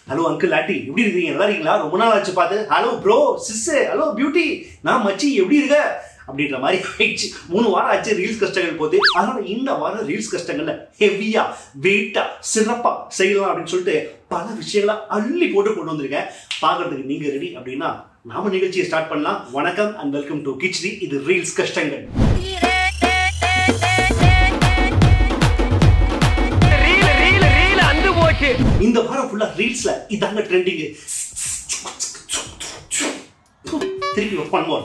Hello uncle aunty எப்படி இருக்கீங்க நல்லா இருக்கீங்களா ரொம்ப நாள் ஆச்சு பார்த்து hello bro sis hello beauty நான் மச்சி எப்படி இருக்க அப்படின்ற மாதிரி ஆயிடுச்சு மூணு வாரம் ஆச்சு ரீல்ஸ் கஷ்டங்கள் போகுது அதனால இந்த வாரம் ரீல்ஸ் கஷ்டங்கள்ல ஹெவியா வெயிட்டா சிறப்பா செய்யலாம் அப்படின்னு சொல்லிட்டு பல விஷயங்களை அள்ளி போட்டு கொண்டு வந்திருக்கேன் பார்க்கறதுக்கு நீங்க ரெடி அப்படின்னா நாம நிகழ்ச்சியை ஸ்டார்ட் பண்ணலாம் வணக்கம் அண்ட் வெல்கம் டு கிச்டி இது ரீல்ஸ் கஷ்டங்கள் ரீல் ரீல் ரீல் அந்து போச்சு இந்த வாரம் ஃபுல்லா ரீல்ஸ்ல இதாங்க ட்ரெண்டிங் திருப்பி பண்ணுவோம்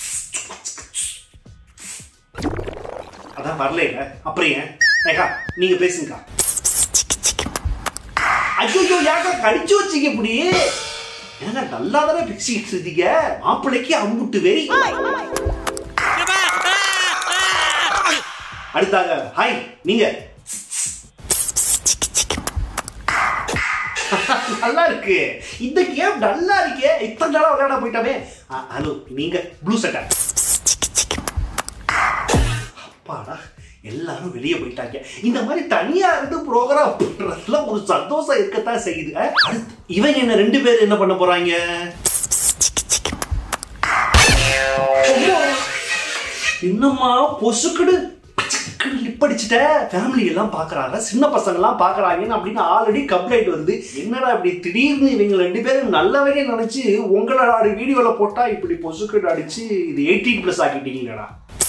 அதான் வரல அப்புறம் ஏன் ஏக்கா நீங்க பேசுங்கக்கா ஐயோ யாக்கா கடிச்சு வச்சீங்க இப்படி ஏங்க நல்லா தானே பேசிட்டு இருக்கீங்க மாப்பிள்ளைக்கு அம்புட்டு வெறி அடுத்தாக ஹாய் நீங்க நல்லா இருக்கு இந்த கேம் நல்லா இருக்கே இத்தனை நாளா விளையாட போயிட்டாவே அ- ஹலோ நீங்க ப்ளூ சட்டை அப்பாடா எல்லாரும் வெளியே போயிட்டாங்க இந்த மாதிரி தனியா இருந்து ப்ரோக்ராம் பண்றதுல ஒரு சந்தோஷம் இருக்கத்தான் செய்யுது அஹ், அடுத்து இவங்க என்ன ரெண்டு பேர் என்ன பண்ண போறாங்க ஐயோ, என்னம்மா பொசுக்குடு இப்படிச்சிட்ட ஃபேமிலி எல்லாம் பாக்குறாங்க சின்ன பசங்க எல்லாம் பாக்குறாங்கன்னு அப்படின்னு ஆல்ரெடி கம்ப்ளைண்ட் வருது என்னடா இப்படி திடீர்னு இவங்க ரெண்டு பேரும் நல்லவரே நினைச்சு உங்களோட வீடியோல போட்டா இப்படி பொசுக்குடு அடிச்சு இது எயிட்டீன் பிளஸ் ஆக்கிட்டீங்களா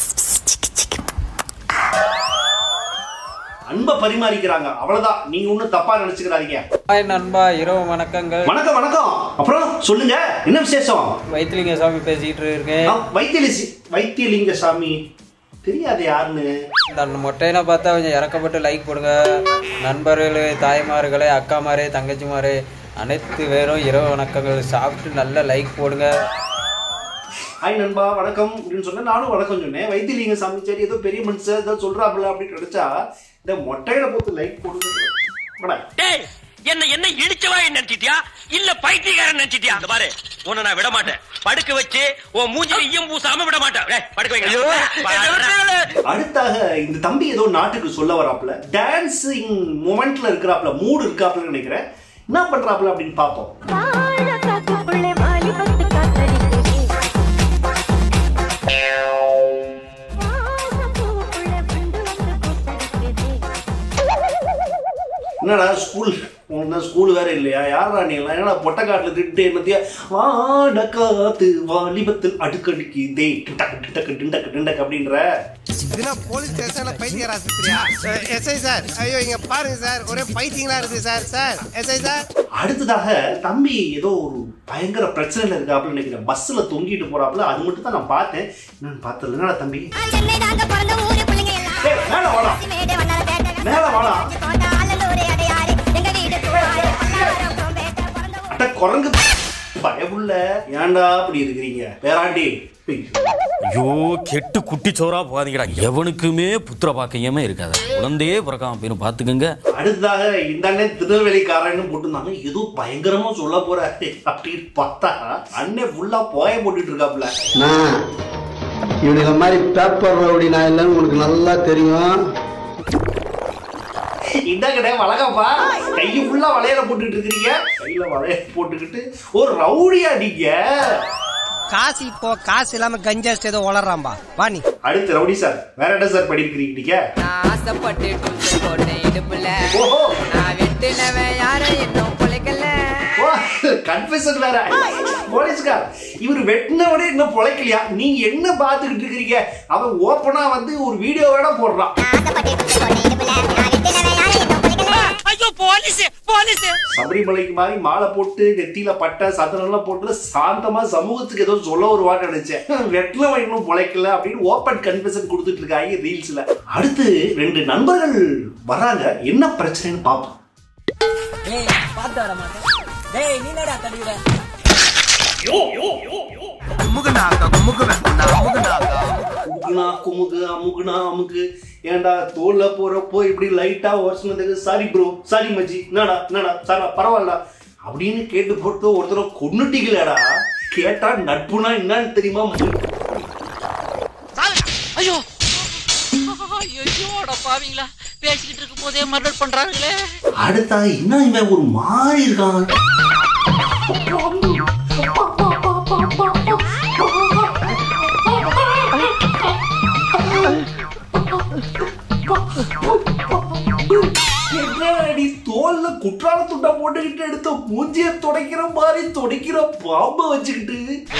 அன்பை பரிமாறிக்கிறாங்க அவ்வளவுதான் நீங்க ஒண்ணும் தப்பா நினைச்சுக்கிறாதீங்க ஹாய் நண்பா இரவு வணக்கங்கள் வணக்கம் வணக்கம் அப்புறம் சொல்லுங்க என்ன விசேஷம் வைத்திலிங்க சாமி பேசிட்டு இருக்கேன் ஆ, வைத்தியலி வைத்தியலிங்க சாமி தெரியாது யாருன்னு அந்த மொட்டையனை பார்த்தா கொஞ்சம் இறக்கப்பட்டு லைக் போடுங்க நண்பர்களே தாய்மார்களே அக்காமாரே தங்கச்சிமாரே அனைத்து பேரும் இரவு வணக்கங்கள் சாப்பிட்டு நல்ல லைக் போடுங்க ஹாய் நண்பா வணக்கம் அப்படின்னு சொன்னா நானும் வணக்கம் சொன்னேன் வைத்தியலிங்க சாமி சரி ஏதோ பெரிய மனுஷன் ஏதோ சொல்றாப்புல அப்படின்னு நினைச்சா இந்த மொட்டையில போட்டு லைக் போடுங்க வாடா. டேய் என்ன என்ன இடிச்சவா நினைச்சிட்டியா இல்ல பைத்தியக்காரன் நினைச்சிட்டியா இந்த பாரு உன்னை நான் விட மாட்டேன் படுக்க வச்சு உன் மூஞ்சில ஈயம் பூசாம விட மாட்டேன் டேய், படுக்க வைங்க அடுத்தாக இந்த தம்பி ஏதோ நாட்டுக்கு சொல்ல வராப்புல டான்சிங் மூமெண்ட்ல இருக்கிறாப்புல மூடு இருக்காப்புல நினைக்கிறேன் என்ன பண்றாப்புல அப்படின்னு பார்ப்போம் வாழ காத்துக்குள்ளே வாலிபத்து காத்தடிக்குதே. வாசப்பூவுக்குள்ளே வண்டு வந்து கூத்தடிக்குதே. என்னடா ஸ்கூல் உனக்கு ஸ்கூல் வேற இல்லையா யாரா நீ எல்லாம் என்னடா பொட்டை காட்டுல திட்டு என்னத்தையா வாட காத்து வாலிபத்தில் அடுக்கடிக்கு தே டிண்டக்கு டிண்டக்கு டிண்டக்கு டிண்டக்கு அப்படின்ற இதுனா போலீஸ் ஸ்டேஷன்ல பைத்தியர் ஆஸ்பத்திரியா எஸ்ஐ சார் ஐயோ இங்க பாருங்க சார் ஒரே பைத்தியங்களா இருக்கு சார் சார் எஸ்ஐ சார் அடுத்ததாக தம்பி ஏதோ ஒரு பயங்கர பிரச்சனையில இருக்காப்புல நினைக்கிறேன் பஸ்ல தொங்கிட்டு போறாப்புல அது மட்டும் தான் நான் பார்த்தேன் என்னன்னு பார்த்தது என்னடா தம்பி சென்னை தாங்க பிறந்த ஊரு பிள்ளைங்க எல்லாம் டேய், மேல வாடா மேடை வண்ணார பேட்டை மேல வாடா கோட்டை ஆலந்தூர் அடையாறு எங்க வீடு பூவாறு பல்லாவரம் பேட்டை பிறந்த ஊரு அட குரங்கு பயமுள்ள ஏன்டா அப்படி இருக்கிறீங்க பேராண்டி ஐயோ கெட்டு குட்டி சோறா போகாதீங்கடா எவனுக்குமே புத்திர பாக்கியமே இருக்காது குழந்தையே பிறக்காம போயிரும் பாத்துக்கங்க அடுத்ததாக இந்த அண்ணன் திருநெல்வேலிக்காரன்னு போட்டிருந்தாங்க ஏதோ பயங்கரமா சொல்ல போறாரு அப்படின்னு பார்த்தா அண்ணன் ஃபுல்லா போய போட்டுட்டு இருக்காப்புல நான் இவனுங்க மாதிரி பேப்பர் ரவுடி நான் இல்லைன்னு உனக்கு நல்லா தெரியும் இந்த கடை வளகப்பா கையை ஃபுல்லா வளையல போட்டுட்டு இருக்கிறீங்க கையில வளையல போட்டுக்கிட்டு ஒரு ரவுடியா நீங்க காசு இப்போ காசு இல்லாம கஞ்சாஸ்ட் ஏதோ வளர்றாம்பா வாணி அடுத்து ரவுடி சார் வேற என்ன சார் படிக்கிறீங்க நீங்க நான் ஆசைப்பட்டு டூச்சர் போட்டேன் இடுப்புல ஓஹோ நான் வெட்டினவன் யாரும் இன்னும் பொழைக்கல கன்ஃபெஷன் வேற போலீஸ்கார் இவர் வெட்டினவனே இன்னும் பொழைக்கலையா நீங்க என்ன பார்த்துக்கிட்டு இருக்கிறீங்க அவன் ஓப்பனா வந்து ஒரு வீடியோ வேட போடுறான் ஆசைப்பட்டு குத்து போட்டேன் இடுப்புல நான் விட்டுனவன் யாரும் இன்னும் பிடிக்கல ஐயோ போலீஸ் போலீஸ் சபரிமலைக்கு மாதிரி மாலை போட்டு நெத்தியில பட்டை சத்தனம்லாம் போட்டு சாந்தமா சமூகத்துக்கு ஏதோ சொல்ல ஒரு வாட்டு நினைச்சேன் வெட்டினவன் இன்னும் பொழைக்கல அப்படின்னு ஓப்பன் கன்ஃபெஷன் கொடுத்துட்டு இருக்காங்க ரீல்ஸ்ல அடுத்து ரெண்டு நண்பர்கள் வராங்க என்ன பிரச்சனைன்னு பார்ப்போம் குமுகுனா குமுகு அமுகுனா அமுகு ஏன்டா தோல்ல போறப்போ இப்படி லைட்டா உரசுனதுக்கு சாரி ப்ரோ சாரி மச்சி என்னடா என்னடா சாரா பரவாயில்ல அப்படின்னு கேட்டு போட்டு ஒருத்தர கொன்னுட்டீங்களேடா கேட்டா நட்புனா என்னன்னு தெரியுமா ஐயோ ஐயோ அட பாவீங்களா பேசிக்கிட்டு இருக்கும் போதே மர்டர் பண்றாங்களே அடுத்தா என்ன இவன் ஒரு மாதிரி இருக்கான் என்னடி தோல்ல குற்றால துண்டை போட்டுக்கிட்டு எடுத்த மூஞ்சிய துடைக்கிற மாதிரி துடைக்கிற பாம்பை வச்சுக்கிட்டு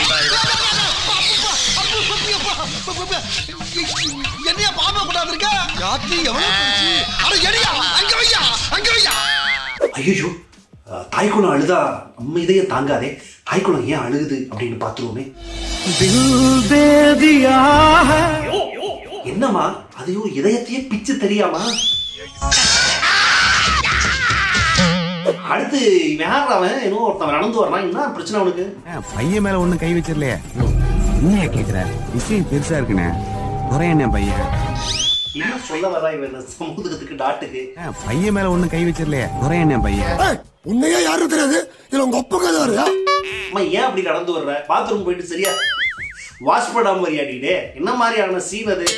என்னையா பாம்பா கொண்டாந்து இருக்க ராத்திரி எவ்வளவு பெருசு? அட எடியா அங்க வையா அங்க வையா ஐயோ தாய்க்குளம் அழுதா நம்ம இதயம் தாங்காதே தாய்க்குளம் ஏன் அழுகுது அப்படின்னு பார்த்துருவோமே என்னம்மா அதையோ இதயத்தையே பிச்சு தெரியாமா அடுத்து இவன் யார் அவன் என்னோ ஒருத்தன் நடந்து வரான் என்ன பிரச்சனை அவனுக்கு பையன் மேல ஒண்ணும் கை வச்சிடலையே என்ன கேக்குற விஷயம் பெருசா இருக்குண்ணே குறையண்ணே பையன் என்ன சொல்ல வரா இவன் இந்த சமூகத்துக்கு டாட்டுக்கு பையன் மேல ஒண்ணும் கை வச்சிடலையே குறையண்ணே பையன் உன்னையா யாரும் தெரியாது இல்ல உங்க ஒப்ப கதை வரையா அம்மா ஏன் அப்படி நடந்து வர்ற பாத்ரூம் போயிட்டு சரியா வாஷ் பண்ணாம வரியாடிடே என்ன மாதிரியான சீன் அது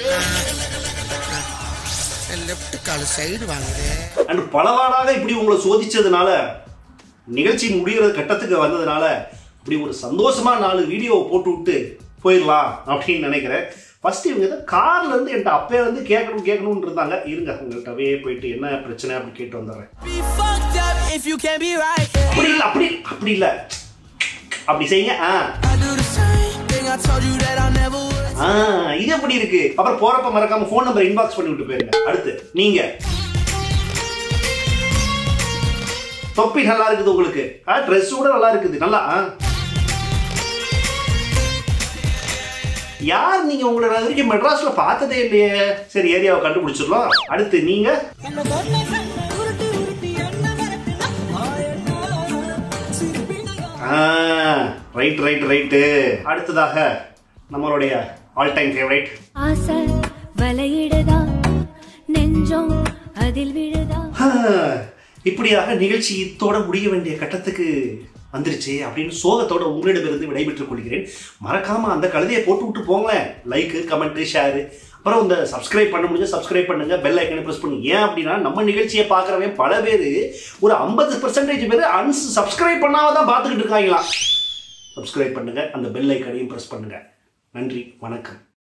லெஃப்ட் கால் சைடு வாங்குது அண்ட் பலவாறாக இப்படி உங்களை சோதிச்சதுனால நிகழ்ச்சி முடிகிற கட்டத்துக்கு வந்ததுனால இப்படி ஒரு சந்தோஷமா நாலு வீடியோவை போட்டு விட்டு போயிடலாம் அப்படின்னு நினைக்கிறேன் ஃபர்ஸ்ட் இவங்க தான் கார்ல இருந்து என்கிட்ட அப்பே வந்து கேட்கணும் கேட்கணும்னு இருந்தாங்க இருங்க உங்கள்கிட்டவே போயிட்டு என்ன பிரச்சனை அப்படி கேட்டு வந்துடுறேன் அப்படி இல்லை அப்படி அப்படி இல்லை அப்படி செய்யுங்க ஆ ஆ இது எப்படி இருக்கு அப்புறம் போறப்ப மறக்காம ஃபோன் நம்பர் இன்பாக்ஸ் பண்ணி விட்டு போயிருங்க அடுத்து நீங்க தொப்பி நல்லா இருக்குது உங்களுக்கு ட்ரெஸ் கூட நல்லா இருக்குது நல்லா ஆ. யார் நீங்க உங்களை நான் இது வரைக்கும் மெட்ராஸ்ல பார்த்ததே இல்லையே சரி ஏரியாவை கண்டுபிடிச்சிடலாம் அடுத்து நீங்க ரைட் ரைட் ரைட்டு அடுத்ததாக நம்மளுடைய ஆல் டைம் ஃபேவரைட் ஆசை வலையிடுதா நெஞ்சம் அதில் விழுதா இப்படியாக நிகழ்ச்சி இத்தோட முடிய வேண்டிய கட்டத்துக்கு வந்துருச்சு அப்படின்னு சோகத்தோட உங்களிடமிருந்து விடைபெற்றுக் கொள்கிறேன் மறக்காம அந்த கழுதையை போட்டு விட்டு போங்களேன் லைக்கு கமெண்ட் ஷேரு அப்புறம் இந்த சப்ஸ்கிரைப் பண்ண முடிஞ்சா சப்ஸ்கிரைப் பண்ணுங்க பெல் ஐக்கனை ப்ரெஸ் பண்ணுங்க ஏன் அப்படின்னா நம்ம நிகழ்ச்சியை பார்க்குறவன் பல பேர் ஒரு ஐம்பது பர்சன்டேஜ் பேர் அன்ஸ் சப்ஸ்கிரைப் பண்ணாம தான் பார்த்துக்கிட்டு இருக்காங்களாம் சப்ஸ்கிரைப் பண்ணுங்க அந்த பெல் ஐக்கனையும் ப்ரெஸ் பண்ணுங்க நன்றி வணக்கம்